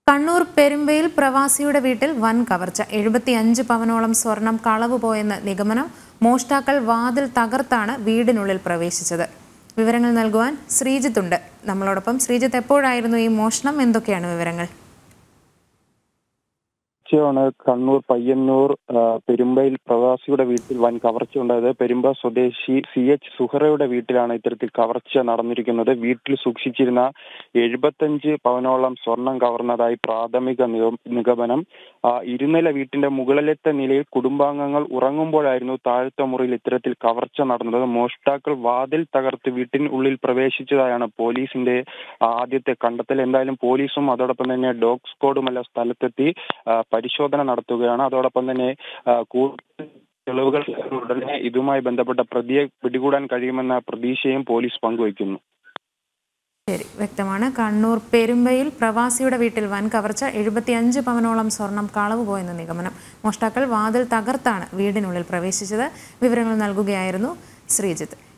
കണ്ണൂർ പെരുമ്പയിൽ പ്രവാസിയുടെ വീട്ടിൽ വൻ കവർച്ച എഴുപത്തിയഞ്ച് പവനോളം സ്വർണം കളവ് പോയെന്ന് നിഗമനം മോഷ്ടാക്കൾ വാതിൽ തകർത്താണ് വീടിനുള്ളിൽ പ്രവേശിച്ചത് വിവരങ്ങൾ നൽകുവാൻ ശ്രീജിത്ത് ഉണ്ട് നമ്മളോടൊപ്പം ശ്രീജിത്ത് എപ്പോഴായിരുന്നു ഈ മോഷണം എന്തൊക്കെയാണ് വിവരങ്ങൾ കവർച്ചയാണ് കണ്ണൂർ പയ്യന്നൂർ ആ, പെരുമ്പയിൽ പ്രവാസിയുടെ വീട്ടിൽ വൻ കവർച്ച ഉണ്ടായത് പെരുമ്പ സ്വദേശി സി എച്ച് സുഹറയുടെ വീട്ടിലാണ് ഇത്തരത്തിൽ കവർച്ച നടന്നിരിക്കുന്നത് വീട്ടിൽ സൂക്ഷിച്ചിരുന്ന എഴുപത്തഞ്ച് പവനോളം സ്വർണം കവർന്നതായി പ്രാഥമിക നിഗ- നിഗമനം ആ, ഇരുനില വീട്ടിന്റെ മുകളിലത്തെ നിലയിൽ കുടുംബാംഗങ്ങൾ ഉറങ്ങുമ്പോഴായിരുന്നു താഴത്തെ മുറിയിൽ ഇത്തരത്തിൽ കവർച്ച നടന്നത് മോഷ്ടാക്കൾ വാതിൽ തകർത്ത് വീട്ടിനുള്ളിൽ പ്രവേശിച്ചതായാണ് പോലീസിന്റെ ആദ്യത്തെ കണ്ടെത്തൽ എന്തായാലും പോലീസും അതോടൊപ്പം തന്നെ ഡോഗ് സ്ക്വാഡുമെല്ലാം സ്ഥലത്തെത്തി ആ, പരിശോധന നടത്തുകയാണ് അതോടൊപ്പം തന്നെ ആ, കൂടുതൽ തെളിവുകൾ ഉടനെ ഇതുമായി ബന്ധപ്പെട്ട പ്രതിയെ പിടികൂടാൻ കഴിയുമെന്ന പ്രതീക്ഷയും പോലീസ് പങ്കുവയ്ക്കുന്നു ശരി വ്യക്തമാണ് കണ്ണൂർ പെരുമ്പയിൽ പ്രവാസിയുടെ വീട്ടിൽ വൻ കവർച്ച എഴുപത്തിയഞ്ച് പവനോളം സ്വർണം കളവ് പോയെന്ന് നിഗമനം മോഷ്ടാക്കൾ വാതിൽ തകർത്താണ് വീടിനുള്ളിൽ പ്രവേശിച്ചത് വിവരങ്ങൾ നൽകുകയായിരുന്നു ശ്രീജിത്ത്